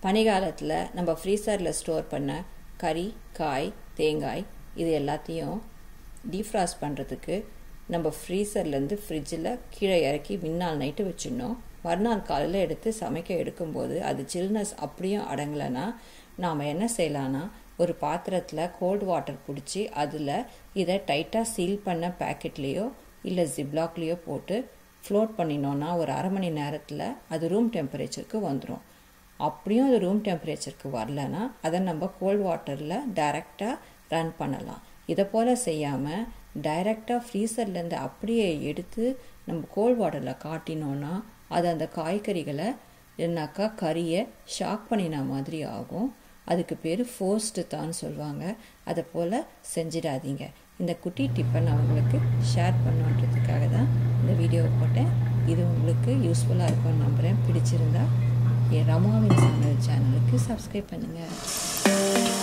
பனிகாலத்தில் நம்ம ஃப்ரீசரில் ஸ்டோர் பண்ண கறி காய் தேங்காய் இது எல்லாத்தையும் டீஃப்ராஸ்ட் பண்ணுறதுக்கு நம்ம ஃப்ரீசர்லேருந்து ஃப்ரிட்ஜில் கீழே இறக்கி மின்னாள் நைட்டு வச்சிடணும் மறுநாள் காலையில் எடுத்து சமைக்க எடுக்கும்போது அது சில்னஸ் அப்படியும் அடங்கலைன்னா நாம் என்ன செய்யலான்னா ஒரு பாத்திரத்தில் கோல்டு வாட்டர் பிடிச்சி அதில் இதை டைட்டாக சீல் பண்ண பேக்கெட்லேயோ இல்லை ஜிப்லாக்லேயோ போட்டு ஃப்ளோட் பண்ணினோன்னா ஒரு அரை மணி நேரத்தில் அது ரூம் டெம்பரேச்சருக்கு வந்துடும் அப்படியும் அது ரூம் டெம்பரேச்சருக்கு வரலன்னா அதை நம்ம கோல்ட் வாட்டரில் டைரெக்டாக ரன் பண்ணலாம் இதை போல் செய்யாமல் டைரெக்டாக ஃப்ரீசர்லேருந்து அப்படியே எடுத்து நம்ம கோல்ட் வாட்டரில் காட்டினோன்னா அது அந்த காய்கறிகளை என்னக்கா கறியை ஷாக் பண்ணின மாதிரி ஆகும் அதுக்கு பேர் ஃபோர்ஸ்டு தான் சொல்லுவாங்க அதை போல் செஞ்சிடாதீங்க இந்த குட்டி டிப்பை நான் உங்களுக்கு ஷேர் பண்ணுன்றதுக்காக தான் இந்த வீடியோ போட்டேன் இது உங்களுக்கு யூஸ்ஃபுல்லாக இருக்கும்னு நம்புகிறேன் பிடிச்சிருந்தா என் ரமாவின் சமையல் சேனலுக்கு சப்ஸ்கிரைப் பண்ணுங்கள்